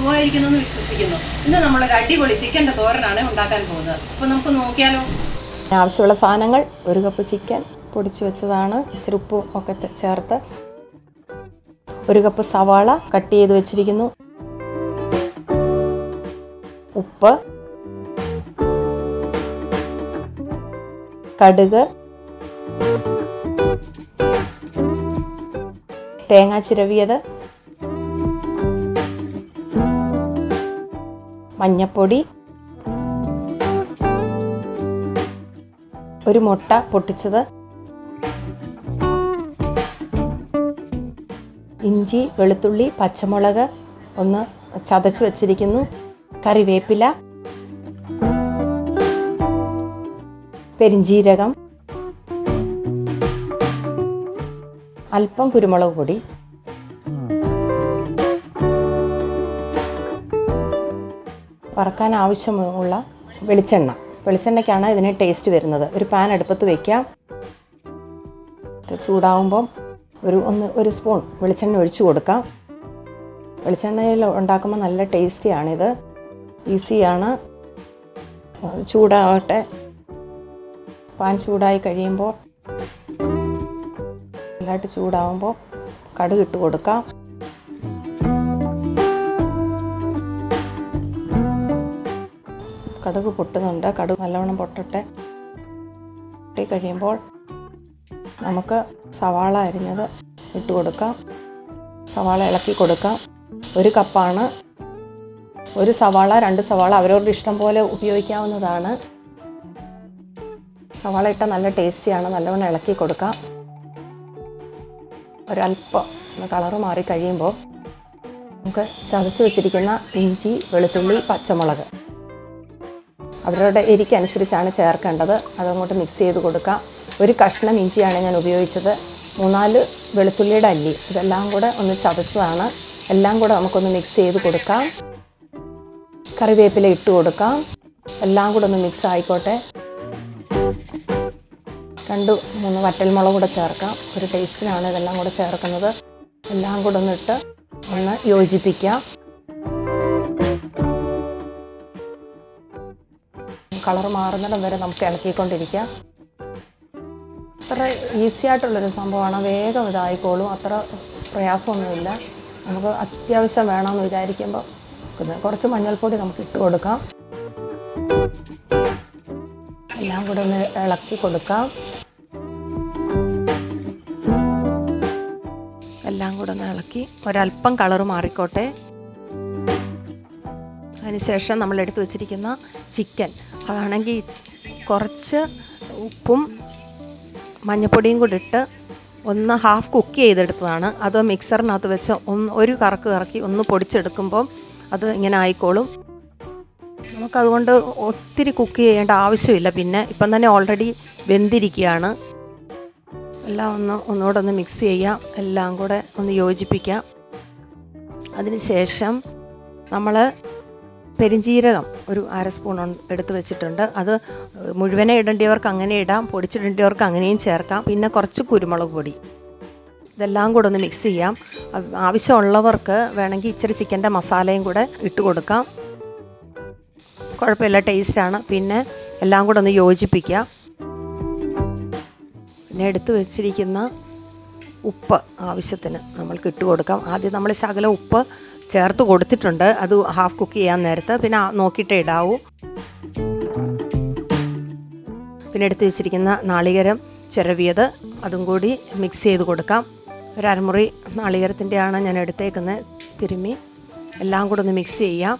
സുഖമായിരിക്കുന്നു എന്ന് വിശ്വസിക്കുന്നു ഇന്ന് നമ്മളൊരു അടിപൊളി ചിക്കൻ്റെ തോരനാണ് ഉണ്ടാക്കാൻ പോകുന്നത് അപ്പോൾ നമുക്ക് നോക്കിയാലോ ആവശ്യമുള്ള സാധനങ്ങൾ ഒരു കപ്പ് ചിക്കൻ പൊടിച്ചു വെച്ചതാണ് ഇച്ചിരി ഉപ്പും ഒക്കെ ത- ചേർത്ത് ഒരു കപ്പ് സവാള കട്ട് ചെയ്ത് വെച്ചിരിക്കുന്നു ഉപ്പ് കടുക് തേങ്ങ ചിരവിയത് മഞ്ഞപ്പൊടി ഒരു മുട്ട പൊട്ടിച്ചത് ഇഞ്ചി വെളുത്തുള്ളി പച്ചമുളക് ഒന്ന് ചതച്ച് വച്ചിരിക്കുന്നു കറിവേപ്പില പെരിഞ്ജീരകം അല്പം കുരുമുളക് പൊടി വറക്കാൻ ആവശ്യമുള്ള വെളിച്ചെണ്ണ വെളിച്ചെണ്ണയ്ക്കാണ് ഇതിന് ടേസ്റ്റ് വരുന്നത് ഒരു പാൻ അടുപ്പത്ത് വയ്ക്കാം ഇത് ചൂടാവുമ്പം ഒരു ഒന്ന് ഒരു സ്പൂൺ വെളിച്ചെണ്ണ ഒഴിച്ചു കൊടുക്കാം വെളിച്ചെണ്ണയിൽ ഉണ്ടാക്കുമ്പോൾ നല്ല ടേസ്റ്റിയാണിത് ഈസിയാണ് ചൂടാവട്ടെ പാൻ ചൂടായി കഴിയുമ്പോൾ നല്ലതായിട്ട് ചൂടാവുമ്പോൾ കടുക് ഇട്ട് കൊടുക്കാം കടുക് പൊട്ടുന്നുണ്ട് കടുക് നല്ലവണ്ണം പൊട്ടട്ടെ പൊട്ടി കഴിയുമ്പോൾ നമുക്ക് സവാള അരിഞ്ഞത് ഇട്ട് കൊടുക്കാം സവാള ഇളക്കി കൊടുക്കാം ഒരു കപ്പാണ് ഒരു സവാള രണ്ട് സവാള അവരവരുടെ ഇഷ്ടം പോലെ ഉപയോഗിക്കാവുന്നതാണ് സവാള ഇട്ട നല്ല ടേസ്റ്റിയാണ് നല്ലവണ്ണം ഇളക്കി കൊടുക്കാം ഒരല്പം ഒന്ന് കളറ് മാറി കഴിയുമ്പോൾ നമുക്ക് ചതച്ച് വെച്ചിരിക്കുന്ന ഇഞ്ചി വെളുത്തുള്ളി പച്ചമുളക് അവരുടെ എരിക്കനുസരിച്ചാണ് ചേർക്കേണ്ടത് അതങ്ങോട്ട് മിക്സ് ചെയ്ത് കൊടുക്കാം ഒരു കഷ്ണം ഇഞ്ചിയാണ് ഞാൻ ഉപയോഗിച്ചത് മൂന്നാല് വെളുത്തുള്ളിയുടെ അല്ലി ഇതെല്ലാം കൂടെ ഒന്ന് ചതച്ചതാണ് എല്ലാം കൂടെ നമുക്കൊന്ന് മിക്സ് ചെയ്ത് കൊടുക്കാം കറിവേപ്പില ഇട്ട് കൊടുക്കാം എല്ലാം കൂടെ ഒന്ന് മിക്സ് ആയിക്കോട്ടെ രണ്ട് മൂന്ന് വറ്റൽമുളക് കൂടെ ചേർക്കാം ഒരു ടേസ്റ്റിനാണ് ഇതെല്ലാം കൂടെ ചേർക്കുന്നത് എല്ലാം കൂടെ ഒന്ന് ഇട്ട് ഒന്ന് യോജിപ്പിക്കാം കളർ മാറുന്നിടം വരെ നമുക്ക് ഇളക്കിക്കൊണ്ടിരിക്കാം അത്ര ഈസി ആയിട്ടുള്ളൊരു സംഭവമാണ് വേഗം ഇതായിക്കോളും അത്ര പ്രയാസമൊന്നുമില്ല നമുക്ക് അത്യാവശ്യം വേണമെന്ന് വിചാരിക്കുമ്പോൾ ഇത് കുറച്ച് മഞ്ഞൾപ്പൊടി നമുക്ക് ഇട്ട് കൊടുക്കാം എല്ലാം കൂടെ ഒന്ന് ഇളക്കി കൊടുക്കാം എല്ലാം കൂടെ ഒന്ന് ഇളക്കി ഒരല്പം കളറ് മാറിക്കോട്ടെ അതിനുശേഷം നമ്മൾ എടുത്തു വച്ചിരിക്കുന്ന ചിക്കൻ അതാണെങ്കിൽ കുറച്ച് ഉപ്പും മഞ്ഞപ്പൊടിയും കൂടി ഇട്ട് ഒന്ന് ഹാഫ് കുക്ക് ചെയ്തെടുത്തതാണ് അത് മിക്സറിനകത്ത് വെച്ച് ഒന്ന് ഒരു കറക്ക് കറക്കി ഒന്ന് പൊടിച്ചെടുക്കുമ്പം അത് ഇങ്ങനെ ആയിക്കോളും നമുക്കതുകൊണ്ട് ഒത്തിരി കുക്ക് ചെയ്യേണ്ട ആവശ്യമില്ല പിന്നെ ഇപ്പം തന്നെ ഓൾറെഡി വെന്തിരിക്കുകയാണ് എല്ലാം ഒന്ന് ഒന്നുകൂടെ ഒന്ന് മിക്സ് ചെയ്യാം എല്ലാം കൂടെ ഒന്ന് യോജിപ്പിക്കാം അതിനുശേഷം നമ്മൾ പെരിഞ്ജീരകം ഒരു അര സ്പൂൺ ഉൺ- എടുത്ത് വെച്ചിട്ടുണ്ട് അത് മുഴുവനെ ഇടേണ്ടിയവർക്ക് അങ്ങനെ ഇടാം പൊടിച്ചിടേണ്ടിയവർക്ക് അങ്ങനെയും ചേർക്കാം പിന്നെ കുറച്ച് കുരുമുളക് പൊടി ഇതെല്ലാം കൂടെ ഒന്ന് മിക്സ് ചെയ്യാം ആ- ആവശ്യമുള്ളവർക്ക് വേണമെങ്കിൽ ഇച്ചിരി ചിക്കൻ്റെ മസാലയും കൂടെ ഇട്ട് കൊടുക്കാം കുഴപ്പമില്ല ടേസ്റ്റാണ് പിന്നെ എല്ലാം കൂടെ ഒന്ന് യോജിപ്പിക്കാം പിന്നെ എടുത്ത് വെച്ചിരിക്കുന്ന ഉപ്പ് ആവശ്യത്തിന് നമ്മൾക്ക് ഇട്ട് കൊടുക്കാം ആദ്യം നമ്മൾ ശകലം ഉപ്പ് ചേർത്ത് കൊടുത്തിട്ടുണ്ട് അത് ഹാഫ് കുക്ക് ചെയ്യാൻ നേരത്ത് പിന്നെ ആ- നോക്കിയിട്ടേ ഇടാവൂ പിന്നെ എടുത്ത് വെച്ചിരിക്കുന്ന നാളികേരം ചിരവിയത് അതും കൂടി മിക്സ് ചെയ്ത് കൊടുക്കാം ഒരു അരമുറി നാളികേരത്തിൻ്റെയാണ് ഞാൻ എടുത്തേക്കുന്നത് തിരുമ്മി എല്ലാം കൂടെ ഒന്ന് മിക്സ് ചെയ്യാം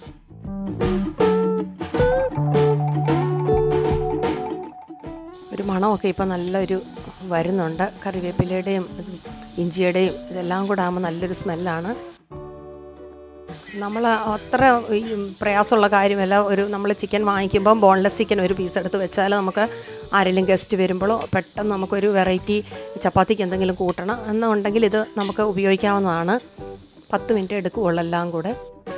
ഒരു മണമൊക്കെ ഇപ്പം നല്ലൊരു വരുന്നുണ്ട് കറിവേപ്പിലയുടെയും ഇത് ഇഞ്ചിയുടെയും ഇതെല്ലാം കൂടെ ആകുമ്പോൾ നല്ലൊരു സ്മെല്ലാണ് നമ്മൾ അത്ര ഈ പ്രയാസമുള്ള കാര്യമല്ല ഒരു നമ്മൾ ചിക്കൻ വാങ്ങിക്കുമ്പം ബോൺലെസ് ചിക്കൻ ഒരു പീസ് എടുത്ത് വെച്ചാൽ നമുക്ക് ആരെങ്കിലും ഗസ്റ്റ് വരുമ്പോഴോ പെട്ടെന്ന് നമുക്കൊരു വെറൈറ്റി ചപ്പാത്തിക്ക് എന്തെങ്കിലും കൂട്ടണം എന്നുണ്ടെങ്കിൽ ഇത് നമുക്ക് ഉപയോഗിക്കാവുന്നതാണ് പത്ത് മിനിറ്റ് എടുക്കുവുള്ളൂ എല്ലാം കൂടെ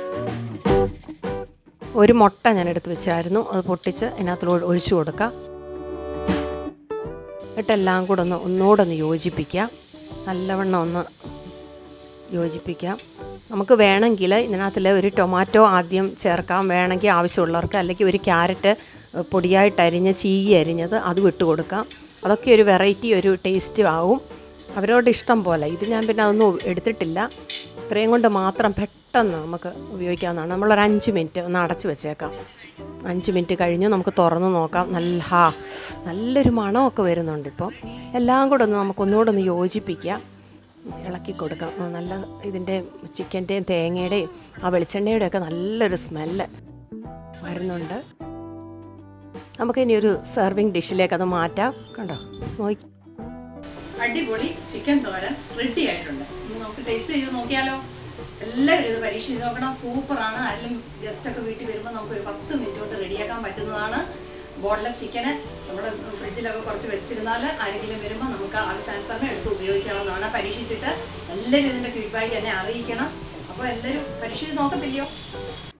ഒരു മുട്ട ഞാൻ എടുത്ത് വെച്ചായിരുന്നു അത് പൊട്ടിച്ച് ഇതിനകത്ത് ഒഴി- ഒഴിച്ചു കൊടുക്കാം എന്നിട്ടെല്ലാം കൂടെ ഒന്ന് ഒന്നുകൂടെ ഒന്ന് യോജിപ്പിക്കാം നല്ലവണ്ണം ഒന്ന് യോജിപ്പിക്കാം നമുക്ക് വേണമെങ്കിൽ ഇതിനകത്തിൽ ഒരു ടൊമാറ്റോ ആദ്യം ചേർക്കാം വേണമെങ്കിൽ ആവശ്യമുള്ളവർക്ക് അല്ലെങ്കിൽ ഒരു ക്യാരറ്റ് പൊടിയായിട്ട് അരിഞ്ഞ് ചീകി അരിഞ്ഞത് അത് വിട്ട് കൊടുക്കാം അതൊക്കെ ഒരു വെറൈറ്റി ഒരു ടേസ്റ്റ് ആവും അവരോട് ഇഷ്ടം പോലെ ഇത് ഞാൻ പിന്നെ അതൊന്നും എടുത്തിട്ടില്ല ഇത്രയും കൊണ്ട് മാത്രം പെട്ടെന്ന് നമുക്ക് ഉപയോഗിക്കാവുന്നതാണ് നമ്മളൊരു അഞ്ച് മിനിറ്റ് ഒന്ന് അടച്ച് വെച്ചേക്കാം അഞ്ച് മിനിറ്റ് കഴിഞ്ഞ് നമുക്ക് തുറന്ന് നോക്കാം നല്ല ഹാ നല്ലൊരു മണമൊക്കെ വരുന്നുണ്ട് ഇപ്പം എല്ലാം കൂടെ ഒന്ന് നമുക്ക് ഒന്നുകൂടെ ഒന്ന് യോജിപ്പിക്കാം ഇളക്കി കൊടുക്കാം ആ, നല്ല ഇതിൻ്റെ ചിക്കൻ്റെയും തേങ്ങയുടെയും ആ വെളിച്ചെണ്ണയുടെയും ഒക്കെ നല്ലൊരു സ്മെല്ല് വരുന്നുണ്ട് നമുക്കിനി ഒരു സെർവിങ് ഡിഷിലേക്ക് അത് മാറ്റാം കണ്ടോ നോക്കി അടിപൊളി ചിക്കൻ തോരൻ റെഡി ആയിട്ടുണ്ട് ഇനി നമുക്ക് ടേസ്റ്റ് ചെയ്ത് നോക്കിയാലോ എല്ലാവരും ഇത് പരീക്ഷിച്ച് നോക്കണം സൂപ്പറാണ് ആരെങ്കിലും ഗസ്റ്റ് ഒക്കെ വീട്ടിൽ വരുമ്പോൾ നമുക്ക് ഒരു പത്ത് മിനിറ്റ് കൊണ്ട് റെഡിയാക്കാൻ പറ്റുന്നതാണ് ബോൺലെസ് ചിക്കന് നമ്മുടെ ഫ്രിഡ്ജിലൊക്കെ കുറച്ച് വെച്ചിരുന്നാൽ ആരെങ്കിലും വരുമ്പോൾ നമുക്ക് ആവശ്യാനുസരണം എടുത്ത് ഉപയോഗിക്കാവുന്നതാണ് പരീക്ഷിച്ചിട്ട് എല്ലാവരും ഇതിൻ്റെ ഫീഡ്ബാക്ക് എന്നെ അറിയിക്കണം അപ്പോൾ എല്ലാവരും പരീക്ഷിച്ച് നോക്കത്തില്ലയോ